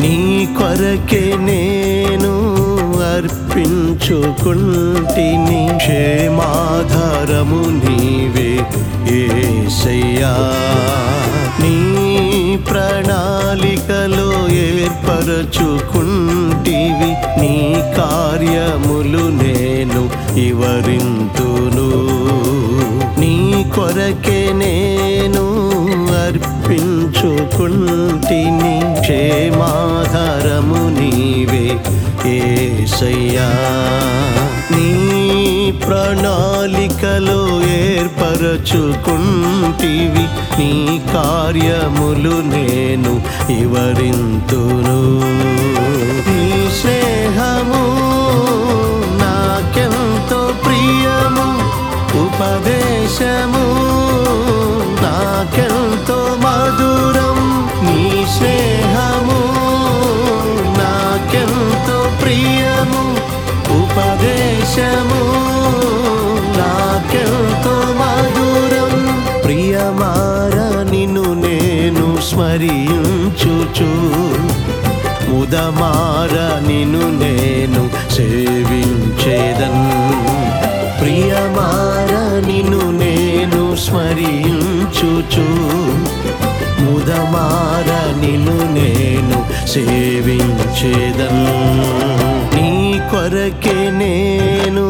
నీ కొరకే నేను అర్పించుకుంటిని క్షేమాధారము నీవే ఏసయ్యా నీ ప్రణాళికలో ఏర్పరచుకుంటివి నీ కార్యములు నేను వివరింతును నీ కొరకే నేను అర్పించుకుంటిని క్షేమాధారము నీవే ఏసయ్యా నీ ప్రణాళికలో ఏర్పరచుకుంటివి నీ కార్యములు నేను వివరింతును నీ స్నేహము నాకెంతో ప్రియము ఉపదేశము నాకెంతో మధురం నీ స్నేహము నాకెంతో ప్రియము ఉపదేశము నాకెంతో మధురం ప్రియమార నిన్ను నేను స్మరించుచు ముదమార నిన్ను నేను సేవించేదన్ ప్రియమార నిన్ను నేను స్మరించుచు ముదమార నిన్ను నేను సేవించేదన్ నీ కొరకే నేను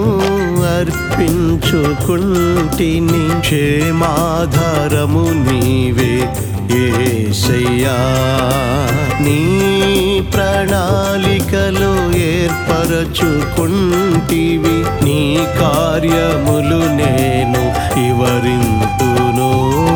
అర్పించుకుంటిని క్షేమాధారము నీవే ఏసయ్యా నీ ప్రణాళికలో ఏర్పరచుకుంటివి నీ కార్యములు నేను వివరింతును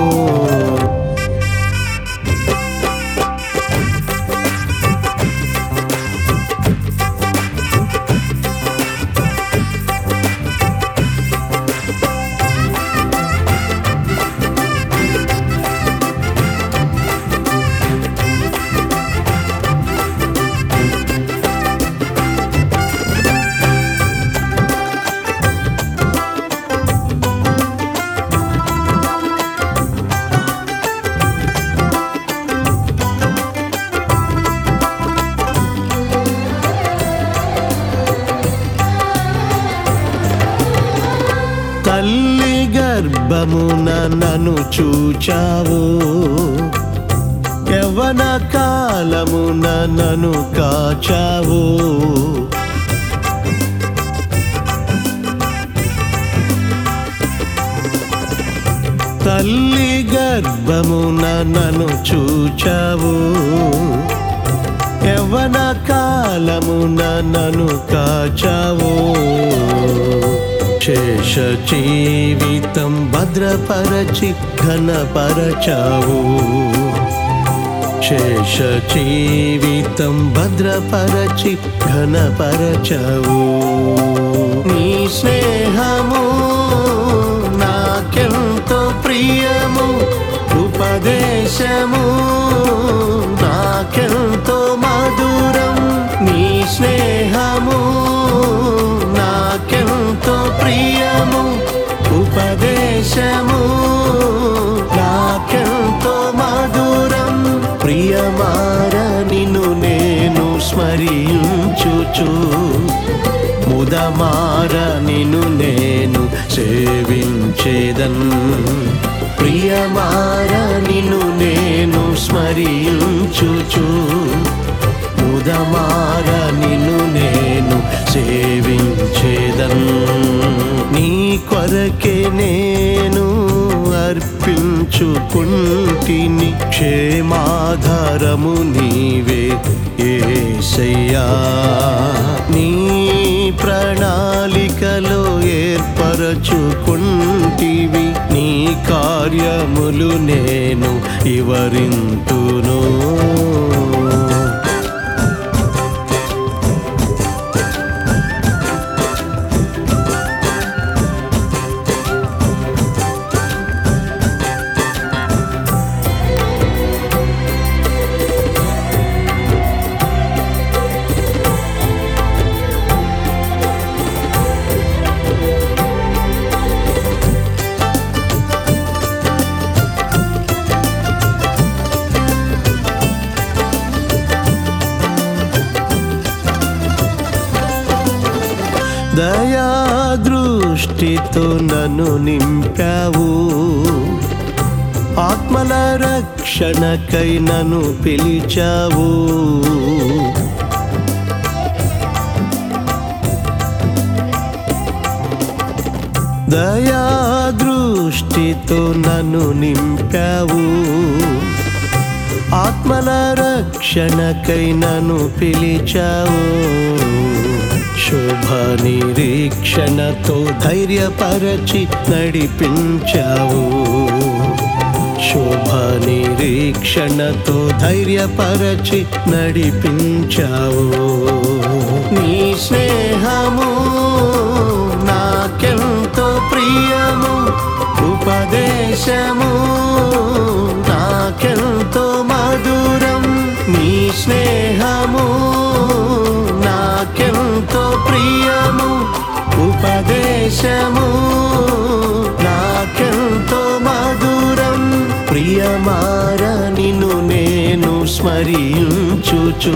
తల్లి గర్భమున నన్ను చూచావు యవన కాలమున నన్ను కాచావు తల్లి గర్భమున నన్ను చూచావు యవన కాలమున నన్ను కాచావు శేష జీవితం భద్రపరచి ఘనపరచావు శేష జీవితం భద్రపరచి ఘనపరచావు నీ స్నేహము నాకెంతో ప్రియము ఉపదేశము నాకెంతో మధురం నీ స్నేహము నాకెంతో ప్రియము ఉపదేశము నాకెంతో మధురం ప్రియమార నిన్ను నేను స్మరించుచు ముదమార నిన్ను నేను సేవించేదన్ ప్రియమార నిన్ను నేను స్మరించుచు ముదమార నిన్ను నేను సేవించేదన్ నీ కొరకే నేను అర్పించుకుంటిని క్షేమాధారము నీవే ఏసయ్యా నీ ప్రణాళికలో ఏర్పరచుకుంటివి నీ కార్యములు నేను వివరింతును దృష్టితో నన్ను నింపావు ఆత్మల రక్షణకై నన్ను పిలిచావు దయా దృష్టితో నన్ను నింపావు ఆత్మల రక్షణకై నన్ను పిలిచావు శుభ నిరీక్షణతో ధైర్యపరచి నడిపించావు శుభ నిరీక్షణతో ధైర్యపరచి నడిపించావు నీ స్నేహము నాకెంతో ప్రియము ఉపదేశము నాకెంతో మధురం నీ స్నేహము నాకెంతో ప్రియము ఉపదేశము నాకెంతో మధురం ప్రియమార నిన్ను నేను స్మరించుచు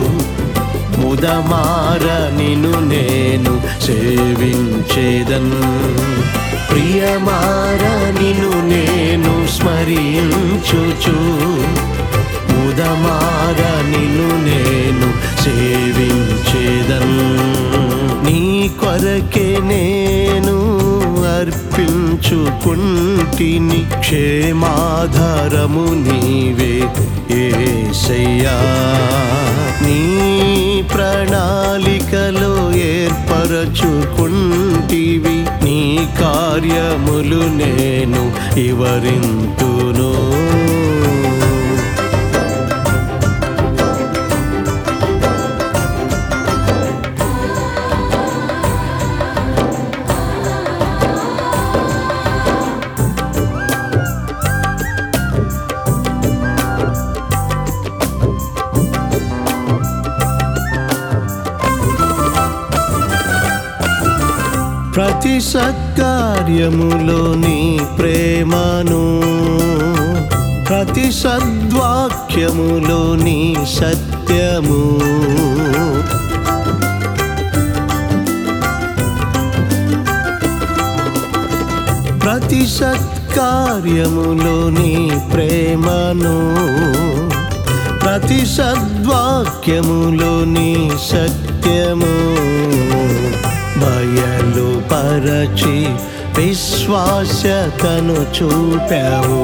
ముదమార నిన్ను నేను సేవించేదన్ ప్రియమార నిన్ను నేను స్మరించుచు ముదమార నిన్ను నేను సేవించేదన్ నీ కొరకే నేను అర్పించుకుంటిని క్షేమాధారము నీవే ఏసయ్యా నీ ప్రణాళికలో ఏర్పరచుకుంటివి నీ కార్యములు నేను వివరింతును ప్రతి సత్కార్యములో నీ ప్రేమను ప్రతి సద్వాక్యములో నీ సత్యము ప్రతి సత్కార్యములో నీ ప్రేమను ప్రతి సద్వాక్యములో నీ సత్యము బయలు పరచి విశ్వాసతను చూపావు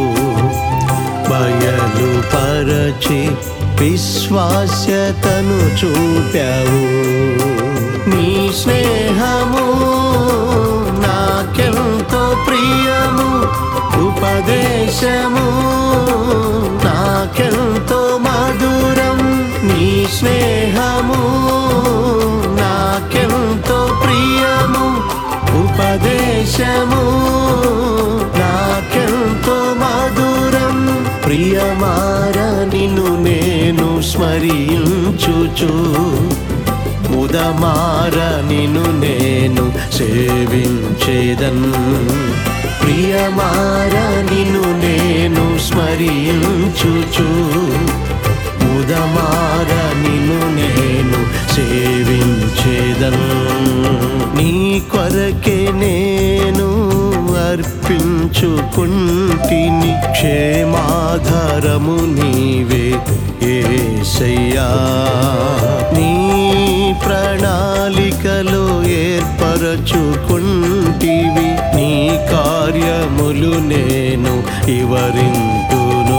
బయలు పరచి విశ్వాసతను చూపావు నీ స్నేహము నాకెంతో ప్రియము ఉపదేశము నాకెంతో మధురం నీ స్నేహము నాకెంతో ప్రియము ఉపదేశము నాకెంతో మధురం ప్రియమార నిన్ను నేను స్మరించుచు ముదమార నిన్ను నేను సేవించేదన్ ప్రియమార నిన్ను నేను స్మరించుచు ముదమార నిన్ను నేను సేవించేదన్ నీ కొరకే నేను అర్పించుకుంటిని క్షేమాధారము నీవే ఏసయ్యా నీ ప్రణాళికలో ఏర్పరచుకుంటివి నీ కార్యములు నేను వివరింతును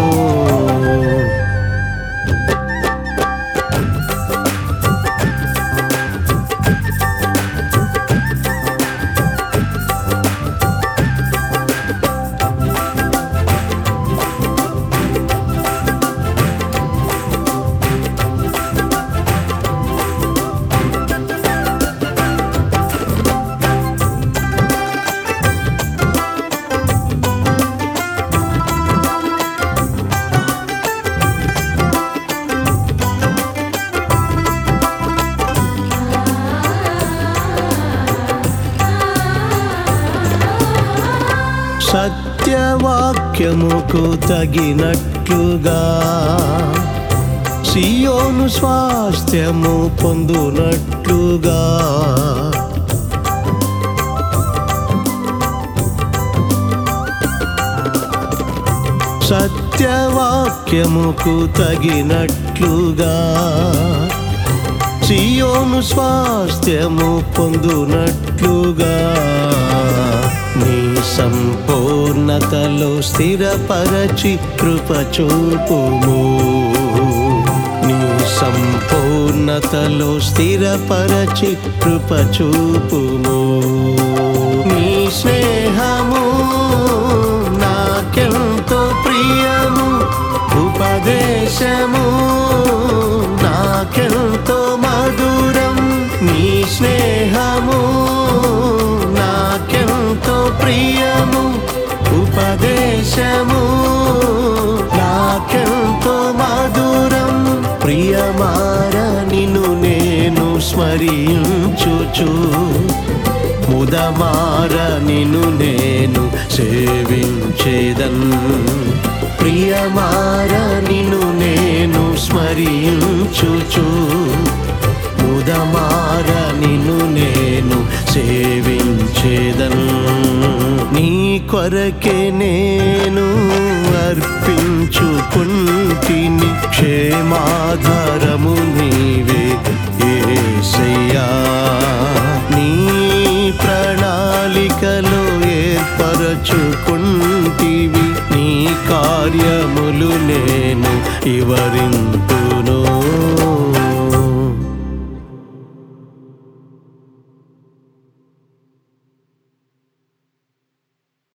సత్యవాక్యముకు తగినట్లుగా సియోను స్వాస్థ్యము పొందునట్లుగా సత్యవాక్యముకు తగినట్లుగా సియోను స్వాస్థ్యము పొందునట్లుగా నీ సంపూర్ణతలో స్థిరపరచి కృప చూపుము నీ సంపూర్ణతలో స్థిరపరచి కృప చూపుము నీ స్నేహము నాకెంతో ప్రియము ఉపదేశము నాకెంతో మధురం నీ స్నేహము నాకెంతో ప్రియము ఉపదేశము నాకెంతో మధురం ప్రియమార నిన్ను నేను స్మరించుచు ముదమార నిన్ను నేను సేవించేదన్ ప్రియమార నిన్ను నేను స్మరించుచు ముదమార నిన్ను నేను సేవించేదన్ నీ కొరకే నేను అర్పించుకుంటిని క్షేమాధారము నీవే ఏసయ్యా నీ ప్రణాళికలో ఏర్పరచుకుంటివి నీ కార్యములు నేను వివరింతును